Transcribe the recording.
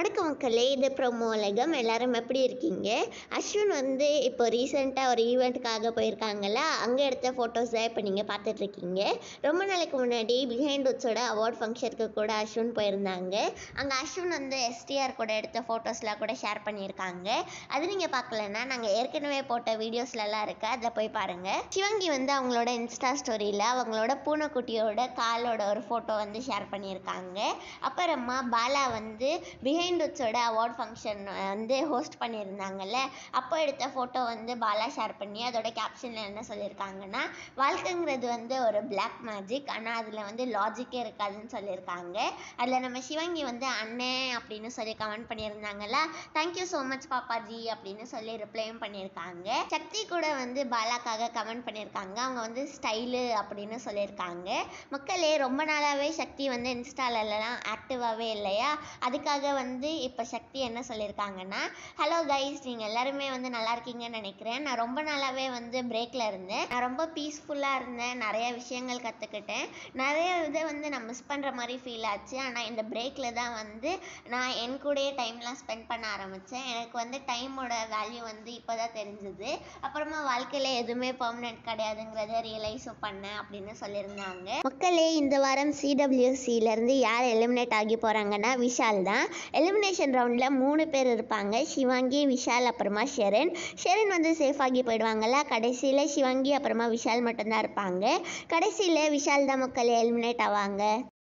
வணக்கம் மக்களே இது ப்ரோமோ உலகம் எல்லாரும் எப்படி இருக்கீங்க அஸ்வின் வந்து இப்போ ரீசெண்டாக ஒரு ஈவெண்ட்டுக்காக போயிருக்காங்கல்ல அங்கே எடுத்த ஃபோட்டோஸ் தான் இப்போ நீங்கள் பார்த்துட்ருக்கீங்க ரொம்ப நாளைக்கு முன்னாடி பிஹைண்ட் உட்ஸோட அவார்ட் ஃபங்க்ஷனுக்கு கூட அஸ்வின் போயிருந்தாங்க அங்கே அஸ்வின் வந்து எஸ்டிஆர் கூட எடுத்த ஃபோட்டோஸ்லாம் கூட ஷேர் பண்ணியிருக்காங்க அது நீங்கள் பார்க்கலன்னா நாங்கள் ஏற்கனவே போட்ட வீடியோஸ்லலாம் இருக்கு அதில் போய் பாருங்கள் சிவங்கி வந்து அவங்களோட இன்ஸ்டா ஸ்டோரியில் அவங்களோட பூனைக்குட்டியோட காலோட ஒரு ஃபோட்டோ வந்து ஷேர் பண்ணியிருக்காங்க அப்புறமா பாலா வந்து பிஹைண்ட் உட்ஸோட அவார்ட் ஃபங்க்ஷன் வந்து ஹோஸ்ட் பண்ணியிருந்தாங்கல்ல அப்போ எடுத்த ஃபோட்டோ வந்து பாலா ஷேர் பண்ணி அதோட கேப்ஷனில் என்ன சொல்லியிருக்காங்கன்னா வாழ்க்கைங்கிறது வந்து ஒரு பிளாக் மேஜிக் ஆனால் அதில் வந்து லாஜிக்கே இருக்காதுன்னு சொல்லியிருக்காங்க அதில் நம்ம சிவங்கி வந்து அண்ணே அப்படின்னு சொல்லி கமெண்ட் பண்ணியிருந்தாங்கல்ல தேங்க்யூ ஸோ மச் பாப்பாஜி அப்படின்னு சொல்லி ரிப்ளையும் பண்ணியிருக்காங்க சக்தி கூட வந்து பாலாக்காக கமெண்ட் பண்ணியிருக்காங்க அவங்க வந்து ஸ்டைலு அப்படின்னு சொல்லியிருக்காங்க மக்களே ரொம்ப நாளாகவே சக்தி வந்து இன்ஸ்டாலலாம் ஆக்டிவாகவே இல்லையா அதுக்காக வந்து இப்போ சக்தி என்ன சொல்லியிருக்காங்கன்னா ஹலோ கைஸ் நீங்கள் எல்லாருமே வந்து நல்லா இருக்கீங்கன்னு நினைக்கிறேன் நான் ரொம்ப நாளாகவே வந்து பிரேக்கில் இருந்தேன் நான் ரொம்ப பீஸ்ஃபுல்லாக இருந்தேன் நிறைய விஷயங்கள் கற்றுக்கிட்டேன் நிறைய இதை வந்து நான் மிஸ் பண்ணுற மாதிரி ஃபீல் ஆச்சு ஆனால் இந்த பிரேக்கில் தான் வந்து நான் என் கூடயே டைம்லாம் ஸ்பெண்ட் பண்ண ஆரம்பித்தேன் எனக்கு வந்து டைமோட வேல்யூ வந்து இப்போ தான் தெரிஞ்சுது அப்புறமா வாழ்க்கையில் எதுவுமே பர்மனெண்ட் கிடையாதுங்கிறத ரியலைஸும் பண்ணேன் அப்படின்னு சொல்லியிருந்தாங்க மக்களே இந்த வாரம் சிடபிள்யூசியிலேருந்து யார் எலிமினேட் ஆகி போகிறாங்கன்னா விஷால் தான் எலிமினேஷன் ரவுண்டில் மூணு பேர் இருப்பாங்க சிவாங்கி விஷால் அப்புறமா ஷெரன் ஷெரன் வந்து சேஃப் ஆகி போயிடுவாங்கல்ல கடைசியில் சிவாங்கி அப்புறமா விஷால் மட்டும்தான் இருப்பாங்க கடைசியில் விஷால் தான் மக்களே எலிமினேட் ஆவாங்க